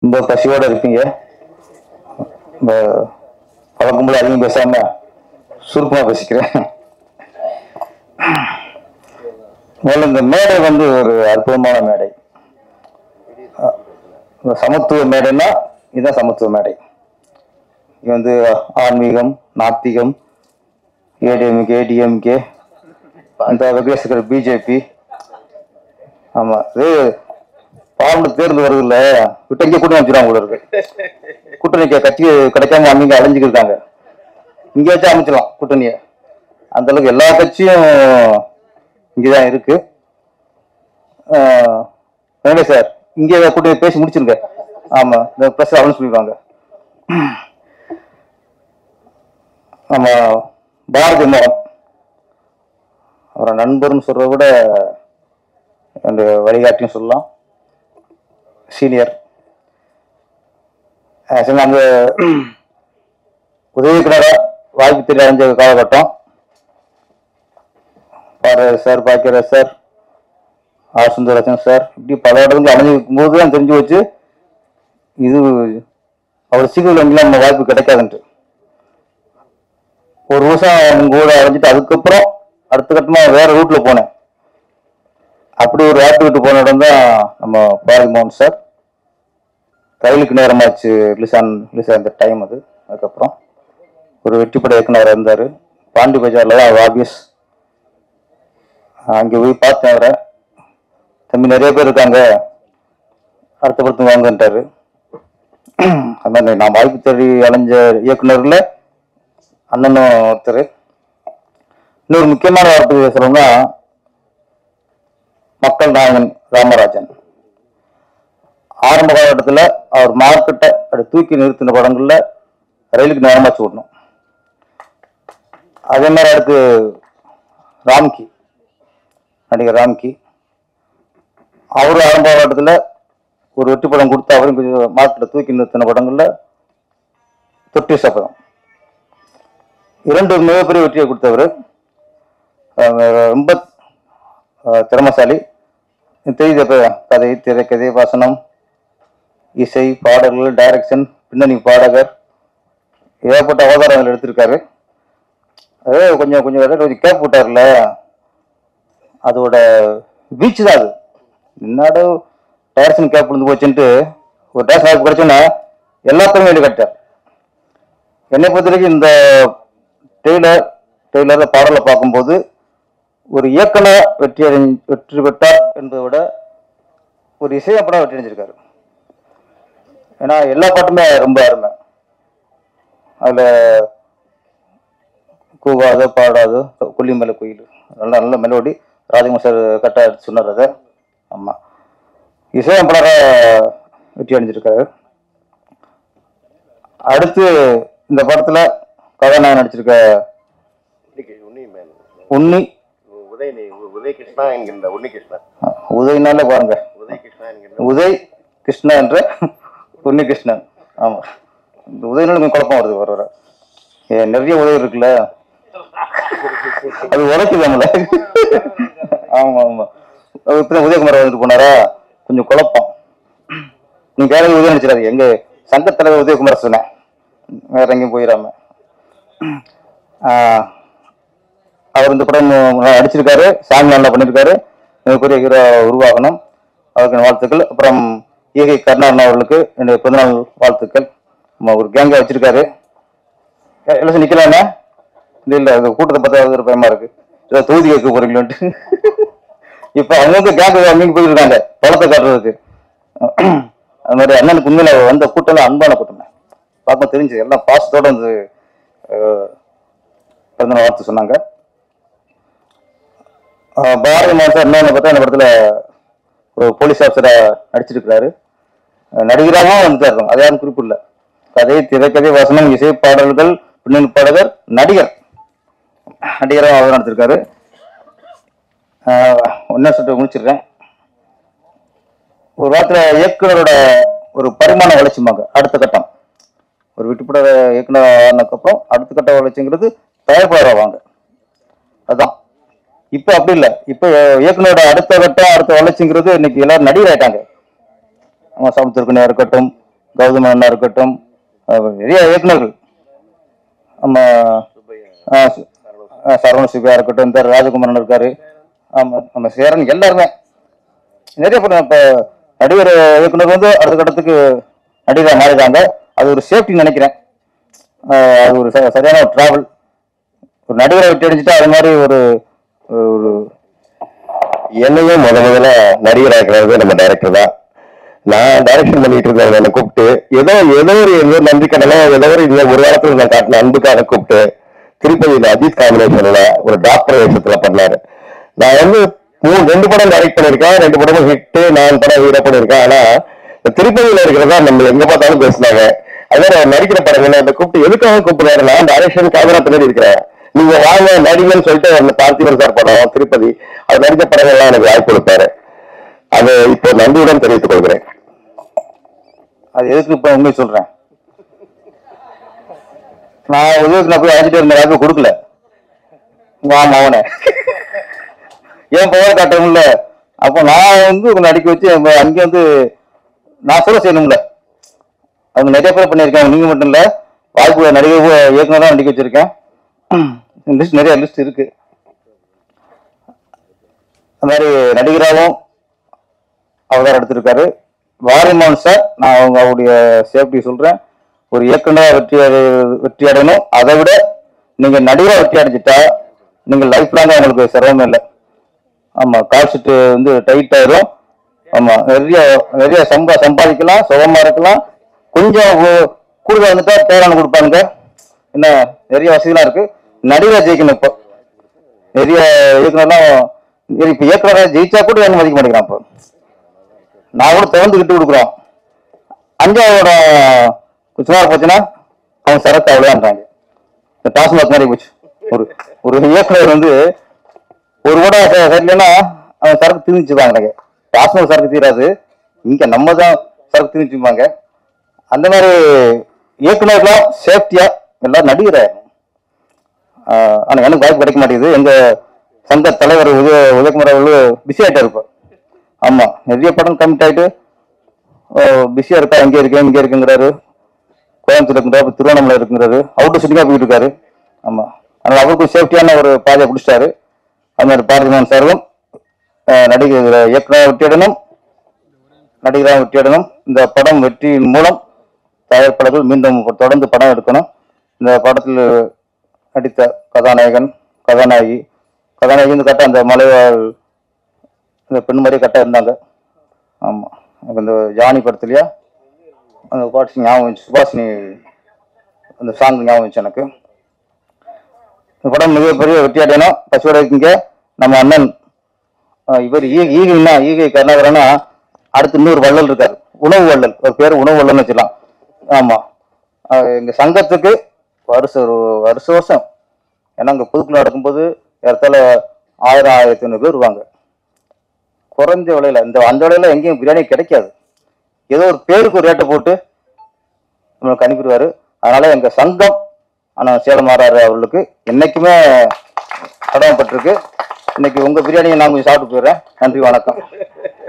ரொம்ப பசியோட இருப்பீங்க இந்த பழக்கம்போல அதிகம் பேசாம சுருக்கமா பேசிக்கிறேன் முதல்ல இந்த மேடை வந்து ஒரு அற்புதமான மேடை அஹ் இந்த சமத்துவ மேடைன்னா இதுதான் சமத்துவ மேடை இது வந்து ஆன்மீகம் நாத்திகம் ஏடிஎம்கே டிஎம்கே அந்த வெங்கடேஸ்வர பிஜேபி ஆமா இது பார்லிமெண்ட் தேர்தல் வருது இல்ல விட்டு இங்கே கூட்டணி அமைச்சிருவாங்க கூட இருக்கு கூட்டணி க- கட்சி கிடைக்காம அங்க அலைஞ்சுக்கிட்டு இருக்காங்க இங்கே வச்சு அமைச்சிடலாம் கூட்டணியை அந்த அளவுக்கு எல்லா கட்சியும் இங்கதான் இருக்கு ஆஹ் வெங்கடேஷ் சார் இங்கே கூட்டணி பேசி முடிச்சிருங்க ஆமா இந்த பிரஸ் அனௌன்ஸ் பண்ணிடுவாங்க ஆமா பாரதி மோகன் அவரை நண்பர்னு சொல்றத விட அந்த வழிகாட்டியும் சொல்லலாம் சீனியர் சரி அந்த உதவி கிணறா வாய்ப்பு தெரிய அடைஞ்ச காலகட்டம் Bharathi sir Bhagyaraj sir R Sundararajan sir இப்படி பல இடத்துல அடைஞ்சிருக்கும் போது தான் தெரிஞ்சு வச்சு இது அவ்வளோ சீக்கிரம் எங்கேயும் நம்ம வாய்ப்பு கிடைக்காதுன்ட்டு ஒரு வருஷம் அவங்க கூட அடைஞ்சிட்டு அதுக்கப்புறம் அடுத்த கட்டமா வேற ரூட்ல போனேன் அப்படி ஒரு ஆக்டிவிட்டி போன இடம் தான் நம்ம பாரதி மோகன் சார் ரயிலுக்கு நேரமாச்சு ரிலீஸ் ஆன ரிலீஸ் ஆன டைம் அது அதுக்கப்புறம் ஒரு வெற்றிப்பட இயக்குனர் இருந்தார் பாண்டி பஜாரில் தான் ஆபியஸ் அங்கே போய் பார்த்தேன் அவரை தம்பி நிறைய பேர் இருக்காங்க அடுத்த படத்து வாங்கன்ட்டாரு அது மாதிரி நான் வாய்ப்பு தேடி அலைஞ்ச இயக்குனர்ல அண்ணனும் ஒருத்தர் இன்னொரு முக்கியமான வார்த்தை சொல்லணும்னா மக்கள் நாயகன் ராமராஜன் ஆரம்ப காலகட்டத்தில் அவர் மார்க்கெட்டை அப்படி தூக்கி நிறுத்தின படங்கள்ல ரயிலுக்கு நேரமாச்சு விடணும் அதே மாதிரி அடுத்து ராம்கி நடிகர் ராம்கி அவரு ஆரம்ப காலகட்டத்தில் ஒரு வெற்றி படம் கொடுத்து அவரும் கொஞ்சம் மார்க்கெட்டை தூக்கி நிறுத்தின படங்கள்ல தொட்டி சபதம் இரண்டு மிகப்பெரிய வெற்றியை கொடுத்தவர் அஹ் ரொம்ப அஹ் திறமசாலி தெரியுது இப்ப கதை திரைக்கதை வசனம் இசை பாடல்கள் டைரக்ஷன் பின்னணி பாடகர் ஏகப்பட்ட அவதாரங்கள் எடுத்திருக்காரு அது கொஞ்சம் கொஞ்சம் இடையில கொஞ்சம் கேப் விட்டார்ல அதோட வீச்சு தான் அது என்னடா டைரக்ஷன் கேப் விழுந்து போச்சுன்ட்டு ஒரு டேரக்ஷன் வாய்ப்பு கிடைச்சோன்னா எல்லாத்தையுமே வெளிக்கட்டார் என்னை பொறுத்த வரைக்கும் இந்த டெய்லர் டெய்லர் பாடலை பார்க்கும்போது ஒரு இயக்குனர் வெற்றி அடை வெற்றி பெற்றார் என்பதை விட ஒரு இசையப்படம் வெற்றி அடைஞ்சிருக்காரு ஏன்னா எல்லா பாட்டுமே ரொம்ப அருமை அதுல கூவாத பாடாத கொல்லிமலை கோயில் நல்ல நல்ல மெலோடி ராஜகுமார் சார் கரெக்டாக எடுத்து சொன்னார் அதை ஆமா இசையமைப்பாளர வெற்றி அடைஞ்சிருக்காரு அடுத்து இந்த படத்துல கதாநாயகன் நடிச்சிருக்க இன்னைக்கு உன்னி மேன் உன்னி உதய உதய கிருஷ்ணா என்கின்ற உன்னி கிருஷ்ணன் உதயனால பாருங்க உதய கிருஷ்ணா என்கின்ற உதய் கிருஷ்ணா என்ற உன்னி கிருஷ்ணன் ஆமா இந்த உதயனால கொஞ்சம் குழப்பம் வருது வர வர ஏ, நிறைய உதவி இருக்குல்ல அது உரைக்குது நம்மள ஆமா ஆமா அவர் இப்பதான் உதயகுமார் வந்துட்டு போனாரா கொஞ்சம் குழப்பம் நீங்க வேற உதயம் நினைச்சிடாது எங்க சங்க தலைவர் உதயகுமார் சொன்னேன் வேற எங்கேயும் போயிடாம ஆஹ் அவர் இந்த படம் நல்லா நடிச்சிருக்காரு சாங் நல்லா பண்ணியிருக்காரு மிகப்பெரிய ஹீரோ உருவாகணும் அவருக்கு என் வாழ்த்துக்கள் அப்புறம் ஈகை கருணாகரன் அவர்களுக்கு என்னுடைய பிறந்தநாள் வாழ்த்துக்கள் நம்ம ஒரு கேங்கா வச்சிருக்காரு எ- எல்லாம் நிக்கலாண்ணே இல்ல இல்ல அது கூட்டத்தை பார்த்தா ஒரு பயமா இருக்கு ஏதோ தொகுதி கேட்க போறீங்களோன்ட்டு இப்ப அவங்க கேங்க அவங்க போயிட்டு இருக்காங்க பழத்தை காட்டுறதுக்கு அது மாதிரி அண்ணனுக்கு உண்மையில வந்த கூட்டம் அன்பான கூட்டம் பார்க்க தெரிஞ்சு எல்லாம் பாசத்தோட வந்து அஹ், பிறந்தநாள் வாழ்த்து சொன்னாங்க ஆஹ் பாரதி மோகன் சார் இன்னொன்று பார்த்தா இந்த படத்துல ஒரு போலீஸ் ஆஃபீஸரா நடிச்சிருக்கிறாரு அஹ் நடிகராகவும் வந்துட்டாரு அது யாரும் குறிப்பிடல கதை திரைக்கதை வசனம் இசை பாடல்கள் பின்னணி பாடகர் நடிகர் நடிகராகவும் அவர் நடிச்சிருக்காரு ஒன்னும் சொல்லிட்டு முடிச்சிடுறேன் ஒரு வாரத்துல இயக்குனரோட ஒரு பரிமாண வளர்ச்சிமாங்க அடுத்த கட்டம் ஒரு விட்டுப்பட இயக்குனர் ஆனதுக்கப்புறம் அடுத்த கட்ட வளர்ச்சிங்கிறது தயாரிப்பாளர் ஆவாங்க அதான் இப்போ அப்படி இல்லை இப்போ இயக்குனரோட அடுத்த கட்டம் அடுத்த வளர்ச்சிங்கிறது இன்னைக்கு எல்லாரும் நடிகர் ஆயிட்டாங்க நம்ம சமுத்திரக்கணியா இருக்கட்டும் கௌதம் அண்ணா இருக்கட்டும் அஹ் நிறைய இயக்குனர்கள் நம்ம ஆஹ் சு- ஆஹ் சரவண சிவா இருக்கட்டும் இந்த ராஜகுமாரன் இருக்காரு ஆமா நம்ம சேரன் எல்லாருமே நிறைய பேர் இப்போ நடிகர் இயக்குனர் வந்து அடுத்த கட்டத்துக்கு நடிகராக மாறிடுறாங்க அது ஒரு சேஃப்டி நினைக்கிறேன் ஆஹ் அது ஒரு ச- சரியான ஒரு டிராவல் ஒரு நடிகரை விட்டு அடிச்சுட்டா அது மாதிரி ஒரு ஒரு என்னையும் முத முதல்ல நடிகராக்குறது நம்ம டைரக்டர் தான் நான் டைரக்ஷன் பண்ணிட்டு இருந்தேன் என்னை கூப்பிட்டு ஏதோ ஏதோ ஒரு ஏதோ நன்றி கடனோ ஏதோ ஒரு இந்த ஒரு வாரத்துல நான் காட்டின அன்புக்காக கூப்பிட்டு திருப்பதியில அஜித் காம்பினேஷன்ல ஒரு டாக்டர் வேஷத்துல பண்ணாரு நான் வந்து மூணு ரெண்டு படம் டைரக்ட் பண்ணிருக்கேன் ரெண்டு படமும் ஹிட் நான் படம் ஹீரோ பண்ணிருக்கேன் ஆனா இந்த திருப்பதியில இருக்கிறதா நம்ம எங்க பார்த்தாலும் பேசுனாங்க அதே நான் நடிக்கிற படங்கள் இந்த கூப்பிட்டு எதுக்காக கூப்பிடுறாரு நான் டைரக்ஷன் கேமரா பின்னாடி இருக்கிறேன் நீங்க வாங்க நடிகன்னு சொல்லிட்டு அந்த பார்த்திபன் சார் படம் திருப்பதி அது நடித்த படங்கள்லாம் எனக்கு வாய்ப்பு கொடுத்தாரு அதை இப்போ நன்றியுடன் தெரிவித்துக் கொள்கிறேன் அது எதுக்கு இப்போ உண்மை சொல்றேன் நான் உதவிக்கு நான் போய் அழைச்சிட்டு இருந்த வாய்ப்பு கொடுக்கல வா மவனே ஏன் பவர் காட்டணும்ல அப்போ நான் வந்து உங்களை நடிக்க வச்சு அங்க- அங்கே வந்து நான் சொல்ல செய்யணும்ல அவங்க நிறைய பேர் பண்ணியிருக்கேன் நீங்க மட்டும் இல்ல வாய்ப்பு நடிகை இயக்குனராக நடிக்க வச்சிருக்கேன் லிஸ்ட் நிறைய லிஸ்ட் இருக்கு அந்த மாதிரி நடிகராகவும் அவதாரம் எடுத்திருக்காரு வாரிமான் சார் நான் அவங்க அவருடைய சேஃப்டி சொல்றேன் ஒரு இயக்குனராக வெற்றி அடை- வெற்றி அடையணும் அதை விட நீங்க நடிகராக வெற்றி அடைஞ்சிட்டா நீங்க லைஃப் லாங்கா உங்களுக்கு சிரமமே இல்லை ஆமா கால் ஷீட் வந்து டைட் ஆயிரும் ஆமா நிறைய நிறைய சம்பா சம்பாதிக்கலாம் சுகமா இருக்கலாம் கொஞ்சம் கூ- கூடுதல் வந்துட்டா பேரான கொடுப்பாங்க என்ன நிறைய வசதிலாம் இருக்கு நடிகரா ஜெயிக்கணும் இப்போ நிறைய இயக்குனர்லாம் இப்ப இயக்குனராக ஜெயிச்சா கூட என்ன மதிக்க மாட்டேங்கிறான் இப்போ நான் கூட திறந்து விட்டு கொடுக்குறோம் அஞ்சாவோட சுமார் போச்சுன்னா அவன் சரக்கு அவ்வளோன்றாங்க இந்த டாஸ்மாக் மாதிரி போச்சு ஒரு ஒரு இயக்குனர் வந்து ஒரு கூட சரியில்லைன்னா அவன் சரக்கு திணிச்சுப்பாங்க எனக்கு டாஸ்மாக் சரக்கு தீராது இங்க நம்ம தான் சரக்கு திணிச்சுப்பாங்க அந்த மாதிரி இயக்குனர்லாம் சேஃப்டியா எல்லாம் நடிகர் ஆஹ் ஆனா எனக்கு வாய்ப்பு கிடைக்க மாட்டேங்குது எங்க சங்க தலைவர் உதய உதயகுமார் அவர்கள் பிஸி ஆயிட்டாரு இப்போ ஆமா நிறைய படம் கமிட் ஆயிட்டு பிஸியா இருக்கா எங்க இருக்கு இங்க இருக்குங்கிறாரு கோயம்புத்தூர் இருக்குறாரு திருவண்ணாமலை இருக்குங்கிறாரு அவுட்டர் சிட்டிங்கா போயிட்டு இருக்காரு ஆமா அதனால அவருக்கு சேஃப்டியான ஒரு பாதையை பிடிச்சிட்டாரு அது மாதிரி பாரதிமோகன் சாரும் ஆஹ் நடிகர் இயக்குனர் வெற்றியிடணும் நடிகராக வெற்றியிடணும் இந்த படம் வெற்றியின் மூலம் தயாரிப்பாளர்கள் மீண்டும் தொடர்ந்து படம் எடுக்கணும் இந்த படத்தில் நடித்த கதாநாயகன் கதாநாயகி கதாநாயகி வந்து கரெக்டாக அந்த மலைவாழ் இந்த பெண் மாதிரி கரெக்டாக இருந்தாங்க ஆமாம் அப்ப இந்த ஜானி படத்துலையா அந்த பாட்டு ஞாபகம் வந்துச்சு சுபாஷினி அந்த சாங் ஞாபகம் வந்துச்சு எனக்கு இந்த படம் மிகப்பெரிய வெற்றி அடையணும் பசுவோட இருக்கீங்க நம்ம அண்ணன் ஆஹ் இவர் ஈ ஈகைன்னா ஈகை கருணாகரனா அடுத்து இன்னொரு வள்ளல் இருக்காரு உணவு வள்ளல் ஒரு பேர் உணவு வள்ளல்னு வச்சுக்கலாம் ஆமா ஆஹ் எங்க சங்கத்துக்கு வருஷம் ஒரு வருஷ வருஷம் ஏன்னா அங்க புதுக்குள்ள நடக்கும்போது ஏறத்தால ஆயிரம் ஆயிரத்தி ஐநூறு பேர் வருவாங்க குறைஞ்ச விலையில இந்த அந்த விலையில எங்கேயும் பிரியாணி கிடைக்காது ஏதோ ஒரு பேருக்கு ஒரு ரேட்டை போட்டு நம்மளுக்கு அனுப்பிடுவாரு அதனால எங்க சங்கம் ஆனா சேலம் மாறாரு அவர்களுக்கு என்னைக்குமே கடமைப்பட்டிருக்கு இன்னைக்கு உங்க பிரியாணியை நான் கொஞ்சம் சாப்பிட்டு போயிடுறேன் நன்றி வணக்கம்